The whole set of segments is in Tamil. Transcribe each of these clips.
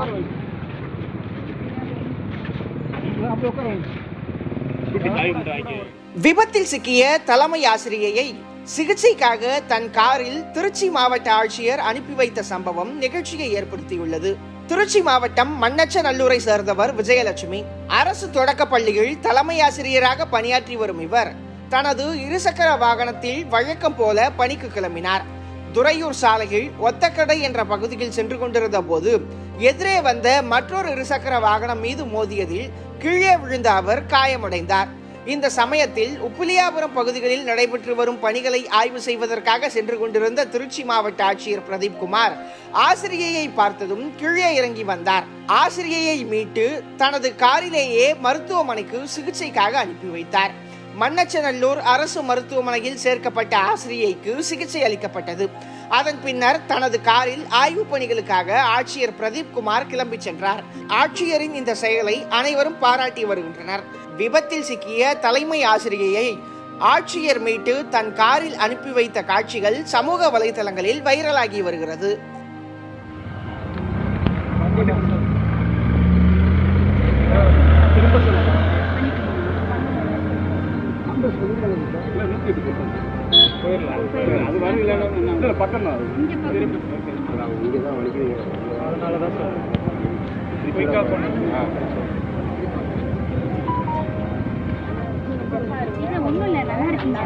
விபத்தில் சிக்கிய தலைமை ஆசிரியையை சிகிச்சைக்காக தன் காரில் திருச்சி மாவட்ட ஆட்சியர் அனுப்பி வைத்த சம்பவம் நிகழ்ச்சியை ஏற்படுத்தியுள்ளது திருச்சி மாவட்டம் மண்ணச்சநல்லூரை சேர்ந்தவர் விஜயலட்சுமி அரசு தொடக்கப் பள்ளியில் தலைமை ஆசிரியராக பணியாற்றி வரும் இவர் தனது இருசக்கர வாகனத்தில் வழக்கம் போல பணிக்கு கிளம்பினார் துறையூர் சாலையில் ஒத்தக்கடை என்ற பகுதியில் சென்று கொண்டிருந்த போது எதிரே வந்த மற்றொரு இருசக்கர வாகனம் மீது மோதியதில் கீழே விழுந்த அவர் காயமடைந்தார் இந்த சமயத்தில் உப்பிலியாபுரம் பகுதிகளில் நடைபெற்று வரும் பணிகளை ஆய்வு செய்வதற்காக சென்று கொண்டிருந்த திருச்சி மாவட்ட ஆட்சியர் பிரதீப் குமார் ஆசிரியையை பார்த்ததும் கீழே இறங்கி வந்தார் ஆசிரியையை மீட்டு தனது காரிலேயே மருத்துவமனைக்கு சிகிச்சைக்காக அனுப்பி வைத்தார் மண்ணச்சநல்லூர் அரசு மருத்துவமனையில் சேர்க்கப்பட்ட ஆசிரியைக்கு சிகிச்சை அளிக்கப்பட்டது அதன் பின்னர் தனது காரில் ஆய்வு பணிகளுக்காக ஆட்சியர் பிரதீப் குமார் கிளம்பி சென்றார் ஆட்சியரின் இந்த செயலை அனைவரும் பாராட்டி வருகின்றனர் விபத்தில் சிக்கிய தலைமை ஆசிரியையை ஆட்சியர் மீட்டு தன் காரில் அனுப்பி வைத்த காட்சிகள் சமூக வலைதளங்களில் வைரலாகி வருகிறது இது ஒண்ணும் இல்ல நல்லா இருக்குங்க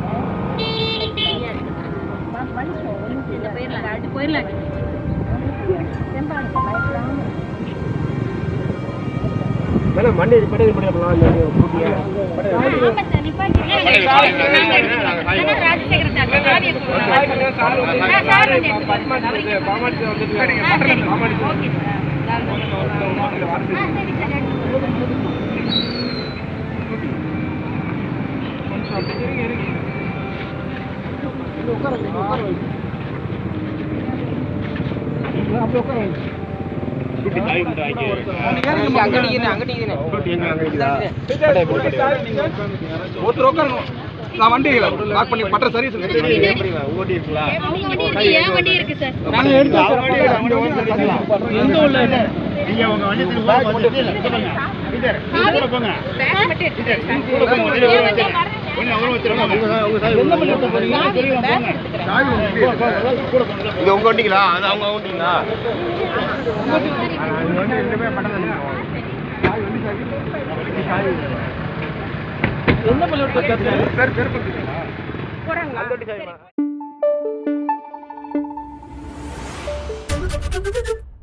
போயிடலாம் அடுத்து போயிடலாம் மேடம் மண்டி படகு பண்ணிடலாம் இந்த கூட்டிய ஆமா சார் நிப்பாட்டி ராஜசேகர் சார் சாவி எடுத்துக்கோங்க சார் வந்து எடுத்துக்கோங்க ஆ சரி ஓகே சார் ஆ சரி சார் எடுத்துக்கோங்க ஒருத்தர் உட்காரணும் நான் வண்டி லாக் பண்ணி பண்ற சர்வீஸ் அவங்க வண்டி இருக்கு என் வண்டி இருக்கு சார் பேக் மட்டும் எடுத்துக்கிறேன் என் வண்டி இது உங்க வண்டிங்களா அது அவங்க வண்டிங்களா போறாங்களா